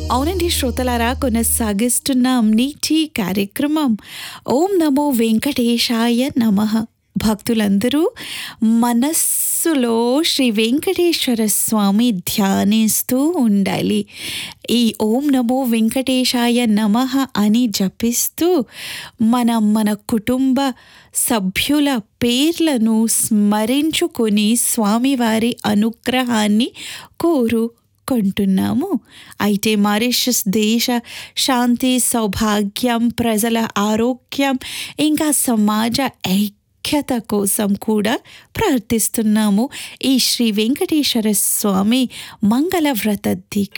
అవునండి శ్రోతలారా కొనసాగిస్తున్నాం నీటి కార్యక్రమం ఓం నమో వెంకటేశాయ నమః భక్తులందరూ మనస్సులో శ్రీ వెంకటేశ్వర స్వామి ధ్యానిస్తూ ఉండాలి ఈ ఓం నమో వెంకటేశాయ నమః అని జపిస్తూ మనం మన కుటుంబ సభ్యుల పేర్లను స్మరించుకొని స్వామివారి అనుగ్రహాన్ని కోరు కొంటున్నాము అయితే మారిషస్ దేశ శాంతి సౌభాగ్యం ప్రజల ఆరోగ్యం ఇంకా సమాజ ఐక్యత కోసం కూడా ప్రార్థిస్తున్నాము ఈ శ్రీ వెంకటేశ్వర స్వామి మంగళ వ్రత దీక్ష